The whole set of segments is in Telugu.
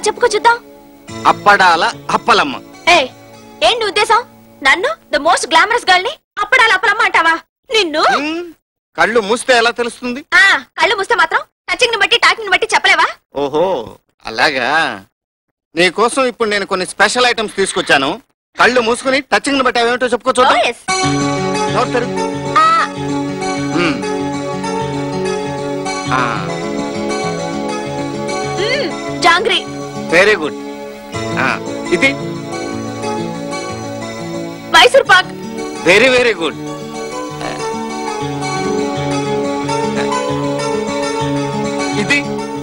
చెప్పుకో చూద్దాం అప్పడాల అప్పలమ్మ ఏ ఏంటి నీ ఉద్దేశం నన్ను ద మోస్ట్ గ్లామరస్ గర్ల్ ని అప్పడాలు అప్పలమ్మ అంటావా నిన్ను ఉమ్, కళ్ళు మూస్తే ఎలా తెలుస్తుంది ఆ కళ్ళు మూస్తే మాత్రం టచింగ్ ని బట్టి టాకింగ్ ని బట్టి చెప్పలేవా ఓహో అలాగా నీకోసం ఇప్పుడు నేను కొన్ని స్పెషల్ ఐటమ్స్ తీసుకొచ్చాను కళ్ళు మూసుకుని టచింగ్ ని బట్టి అవేమిటో చెప్పుకో ఓ చూద్దాం ఎస్ నోరు తెరువు. ఉమ్. ఆ, జాంగ్రీ వెరీ గుడ్ ఆ, ఇది Mysore pak very very good ఇది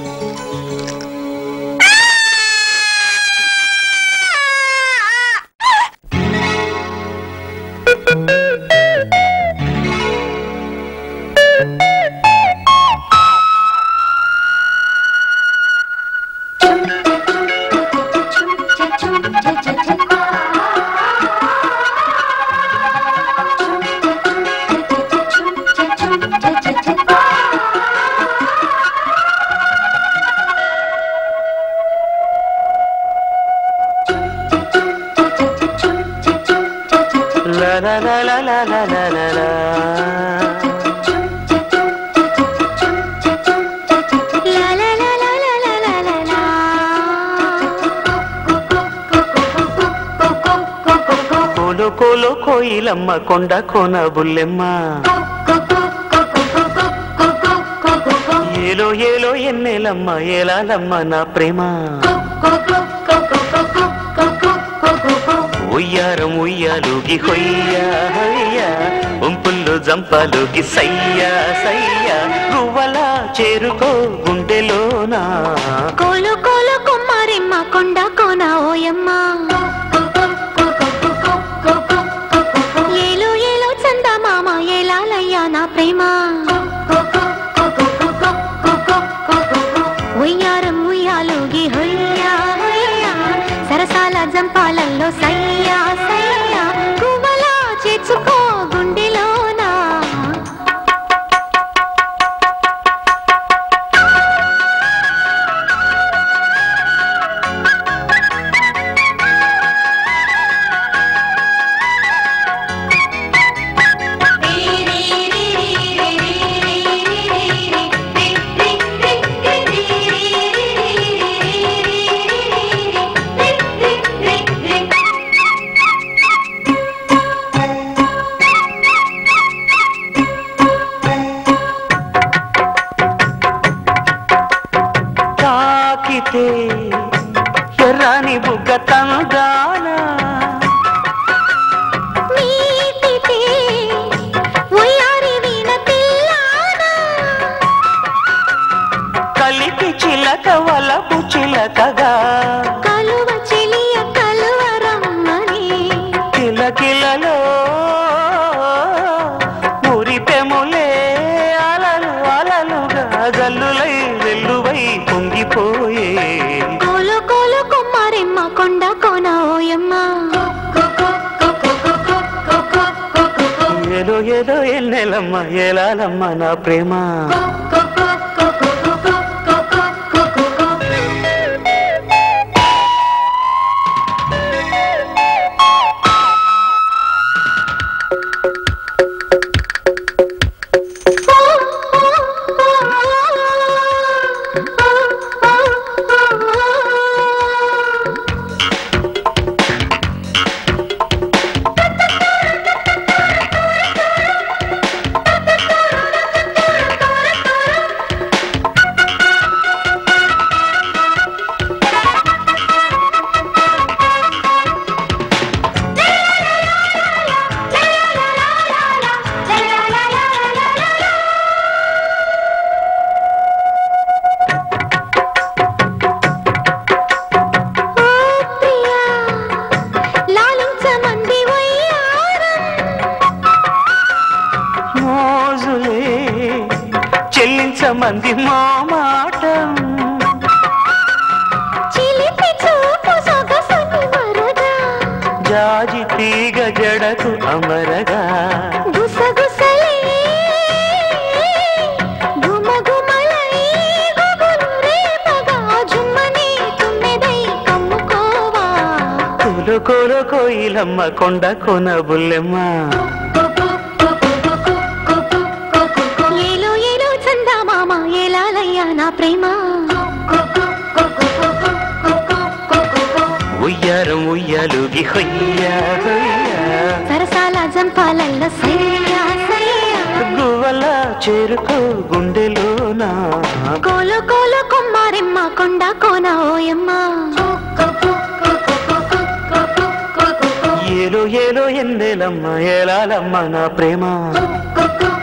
La la la la la la la la la. కోలు కోలు కోయిలమ్మ కొండ కోన బుల్లెమ్మ ఏలో ఏలో ఎన్నెలమ్మ ఏలాలమ్మ నా ప్రేమ ఉయ్యారం ఉయ్యాలుగి హొయ్యా హొయ్యా ఉంపుల్లో జంపాలుగి సయ్యా సయ్యా గువ్వలా చేరుకో గుండెలోనా కోలు కోలు కుమ్మారిమ్మ కొండ కోన ఓయమ్మ ఏలో ఏలో చందమామ ఏలాలయ్యా నా ప్రేమ ఉయ్యారం ఉయ్యాలుగి హొయ్యా హొయ్యా సరసాల జంపాలల్లో సయ్యా సయ్యా గువ్వలా చేర్చుకో గుండెలోనా తాకితే ఎర్రాని బుగ్గ తందానా నీటితే ఉయ్యారి వీణ పిల్లానా కలిపి చిలక వలపు చిలకగా కలువ చెలియ కలువరమ్మని కిలకిలలో మురిపెములే అలలు అలలుగా జల్లులై వెల్లువై పొంగిపోయే కోలు కోలు కుమ్మారెమ్మ కొండ కోన ఓయమ్మ ఏదో ఏదో ఎన్నెలమ్మ ఏలాలమ్మ నా ప్రేమ లాలించమంది వయ్యారం మోజులే చెల్లించమంది మా మాటం చిలిపి చూపు సొగసుని వరదా జాజి తీగ జడకు అమరగా గుసగుసలే గుమగుమలై గుబులు రేపగా జుమ్మని తుమ్మెదై కోలో కోయిలమ్మ కొండ కొన బుల్లెమ్మ ఏలో ఏలో చందా మామ ఏలాలయ్యా నా ప్రేమ ఉయ్యారం ఉయ్యాలుగి హొయ్యా హొయ్యా సరసాల జంపాలల్ల సయ్యా సయ్యా గువ్వల చేరుకో గుండెలోనా కోలో కోలో కొమ్మారెమ్మ కొండ కోన ఓయమ్మ ఏలో ఏలో ఎన్నెలమ్మ ఏలాలమ్మ నా ప్రేమ